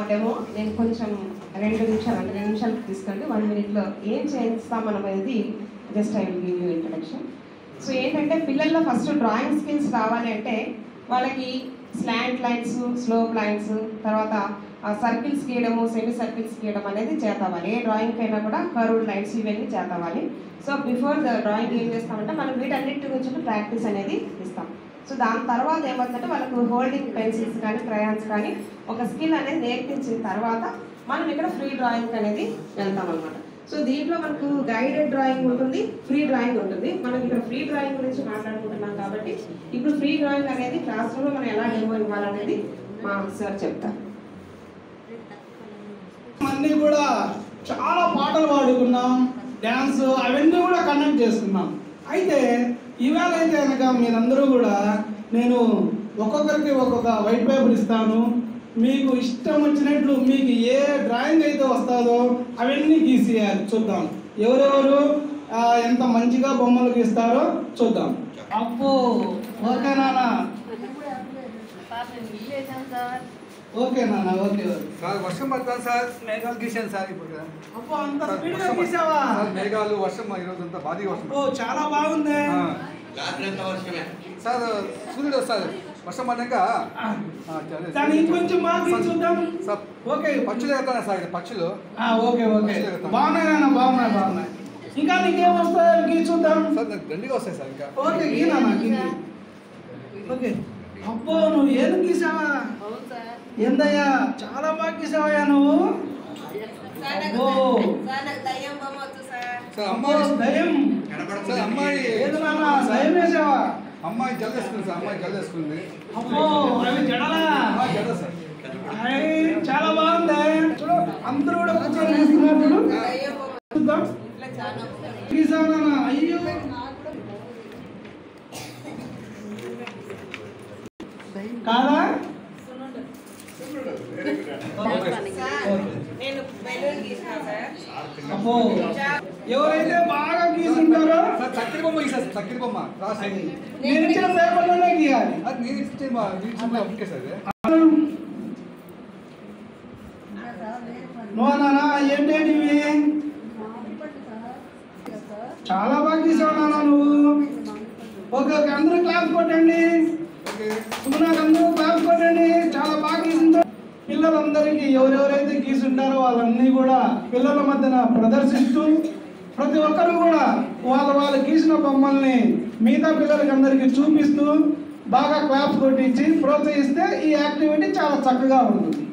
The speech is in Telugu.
డెమో నేను కొంచెం రెండు నిమిషాలు అంటే రెండు నిమిషాలు తీసుకెళ్ళి వన్ మినిట్లో ఏం చేస్తాం మనం అనేది just I will give you introduction so ఏంటంటే పిల్లల్లో ఫస్ట్ డ్రాయింగ్ స్కిల్స్ రావాలి అంటే వాళ్ళకి స్లాంట్ లైన్స్ స్లోప్ లైన్స్ తర్వాత సర్కిల్స్ గీయడము సెమీ సర్కిల్స్ గీయడం అనేది చేతవాలి ఏ డ్రాయింగ్ అయినా కూడా కర్వ్డ్ లైన్స్ ఇవన్నీ చేతవాలి సో బిఫోర్ ద డ్రాయింగ్ ఏం చేస్తామంటే మనం వీటన్నిటి గురించి ప్రాక్టీస్ అనేది ఇస్తాం సో దాని తర్వాత ఏమవుతుందంటే వాళ్ళకు హోల్డింగ్ పెన్సిల్స్ కానీ క్రయాన్స్ కానీ ఒక స్కిల్ అనేది నేర్పించిన తర్వాత మనం ఇక్కడ ఫ్రీ డ్రాయింగ్ అనేది వెళ్తాం అనమాట సో దీంట్లో మనకు గైడెడ్ డ్రాయింగ్ ఉంటుంది ఫ్రీ డ్రాయింగ్ ఉంటుంది మనం ఇక్కడ ఫ్రీ డ్రాయింగ్ గురించి మాట్లాడుకుంటున్నాం కాబట్టి ఇప్పుడు ఫ్రీ డ్రాయింగ్ అనేది క్లాస్ రూమ్లో మనం ఎలా డెమో ఇవ్వాలనేది మా సార్ చెప్తారు అన్నీ కూడా చాలా పాటలు పాడుకున్నాం డ్యాన్స్ అవన్నీ కూడా కండక్ట్ చేసుకున్నాం అయితే ఇవాళ అయితే కనుక మీరందరూ కూడా నేను ఒక్కొక్కరికి ఒక్కొక్క వైట్ పేపర్ ఇస్తాను మీకు ఇష్టం వచ్చినట్లు మీకు ఏ డ్రాయింగ్ అయితే వస్తుందో అవన్నీ గీసేయాలి చూద్దాం ఎవరెవరు ఆ, ఎంత మంచిగా బొమ్మలు గీస్తారో చూద్దాం అప్పు ఓకే నాన్న ఓకే నాన్న ఓకే ఓకే సార్ వర్షం పడుతుంది సార్ మేఘాలు గీసాను సార్ ఇప్పుడు కదా. అప్పు అంత సార్, స్పీడ్గా వర్షం గీసావా సార్, మేఘాలు వర్షం ఈరోజు అంతా భారీగా వర్షం ఓ చాలా బాగుంది ఆ. రాత్రంతా వర్షమే సార్ సూర్యుడు వస్తారు వర్షం పడ్డాక ఆ, సరే. దాన్ని ఇంకొంచెం బాగా గీసి చూద్దాం సార్ ఓకే పక్షులు ఎత్తాను సార్ ఇక్కడ పక్షులు ఆ, ఓకే ఓకే బాగున్నాయి నాన్న బాగున్నాయి బాగున్నాయి ఇంకా నీకేం వస్తాయో గీసి చూద్దాం సార్ నాకు దండిగా వస్తాయి సార్ ఇంకా ఓకే గీనా గీ ఓకే అబ్బో నువ్వు ఏం గీసావా ఏందయ్యా చాలా బాగా గీసావయ్యా నువ్వు అబ్బో సార్ అమ్మో అమ్మాయి దయం సార్ అమ్మాయి ఏది నాన్న దయం వేసావా అమ్మాయి జల్ వేసుకుంది సార్ అమ్మాయి జల్ వేసుకుంది అబ్బో అవి జడలా ఆ, జడ సార్ అయ్, చాలా బాగుంది చూడు అందరూ కూడా కూర్చొని గీస్తున్నారు చూడు చూద్దాం గీసావా నాన్న అయ్యో కాదా ఓకే. నేను బెలూన్ గీసిన సార్ అబ్బో ఎవరైతే బాగా గీసుంటారో సార్ చక్కెర బొమ్మ గీసారు సార్ చక్కెర బొమ్మ రాసి నేను ఇచ్చిన పేపర్లోనే గీయాలి అది నేను ఇచ్చే మా నేను ఇచ్చిన ఓకే సార్ ఇది. నువ్వు నాన్న ఏంటేంటి ఇవి చాలా బాగా గీసావు నాన్న నువ్వు ఓకే ఓకే అందరూ క్లాస్ కొట్టండి ఓకే సుమనాథ్ అందరూ క్లాస్ కొట్టండి చాలా బాగా గీసిందో పిల్లలందరికీ ఎవరెవరైతే గీసుంటారో వాళ్ళన్నీ కూడా పిల్లల మధ్యన ప్రదర్శిస్తూ ప్రతి ఒక్కరు కూడా వాళ్ళ వాళ్ళు గీసిన బొమ్మల్ని మిగతా పిల్లలకి అందరికీ చూపిస్తూ బాగా క్లాప్స్ కొట్టించి ప్రోత్సహిస్తే ఈ యాక్టివిటీ చాలా చక్కగా ఉంటుంది